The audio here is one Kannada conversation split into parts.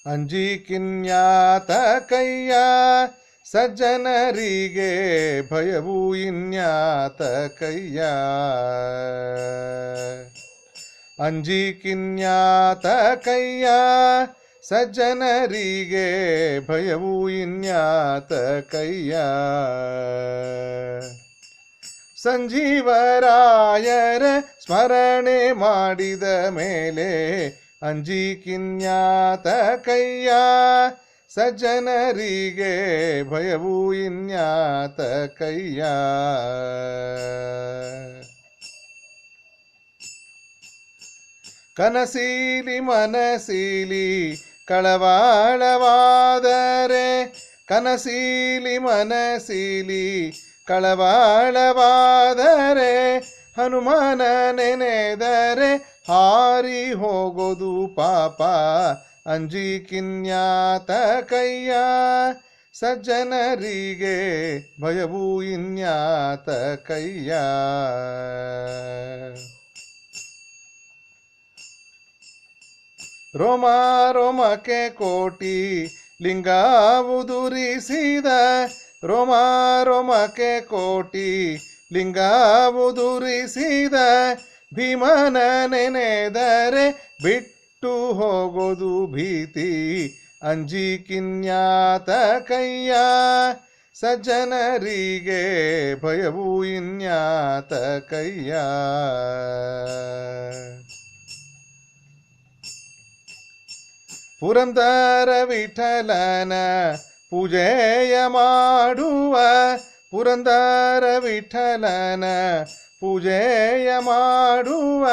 ಅಂಜಿಕಿನ್ಯಾತ ಕೈಯ ಸಜ್ಜನರಿಗೆ ಭಯವು ಇನ್ಯಾತ ಕೈಯ ಅಂಜಿಕಿನ್ಯಾತ ಕೈಯ ಸಜ್ಜನರಿಗೆ ಭಯವು ಇನ್ಯಾತ ಕೈಯ ಸಂಜೀವರಾಯರ ಸ್ಮರಣೆ ಮಾಡಿದ ಮೇಲೆ ಅಂಜಿಕಿನ್ಯಾತ ಕೈಯ ಸಜ್ಜನರಿಗೆ ಭಯವು ಇನ್ಯಾತ ಕೈಯ ಕನಸೀಲಿ ಮನಸೀಲಿ ಕಳವಾಳವಾದರೆ ಕನಸೀಲಿ ಮನಸೀಲಿ ಕಳವಾಳವಾದರೆ ಹನುಮಾನ ನೆನೆದರೆ ಹಾರಿ ಹೋಗೋದು ಪಾಪ ಅಂಜಿಕಿನ್ಯಾತ ಕೈಯ ಸಜ್ಜನರಿಗೆ ಭಯವು ಇನ್ಯಾತ ಕೈಯ ರೋಮ ರೋಮಕ್ಕೆ ಕೋಟಿ ಲಿಂಗಾವುದುರಿಸಿದ ರೋಮ ರೋಮಕ್ಕೆ ಕೋಟಿ ಲಿಂಗಾವುದುರಿಸಿದ ಭೀಮನ ನೆನೆದರೆ ಬಿಟ್ಟು ಹೋಗೋದು ಭೀತಿ ಅಂಜಿಕಿನ್ಯಾತ ಕೈಯ ಸಜ್ಜನರಿಗೆ ಭಯವು ಇನ್ಯಾತ ಕೈಯ ಪುರಂದರ ವಿಠಲನ ಪೂಜೆಯ ಮಾಡುವ ಪುರಂದರ ವಿಠಲನ ಪೂಜೆಯ ಮಾಡುವ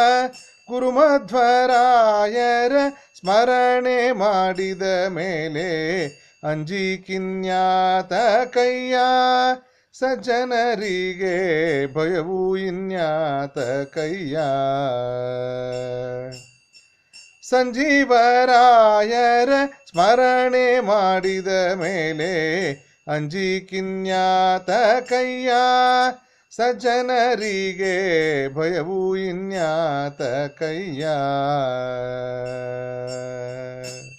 ಗುರುಮಧ್ವರಾಯರ ಸ್ಮರಣೆ ಮಾಡಿದ ಮೇಲೆ ಅಂಜಿಕಿನ್ಯಾತ ಕೈಯ ಸಜ್ಜನರಿಗೆ ಭಯವು ಇನ್ಯಾತ ಕೈಯ ಸಂಜೀವರಾಯರ ಸ್ಮರಣೆ ಮಾಡಿದ ಮೇಲೆ ಅಂಜಿಕಿನ್ಯಾತ ಕೈಯ ಸಜ್ಜನರಿಗೆ ಭಯವು ಇನ್ಯಾತ ಕೈಯ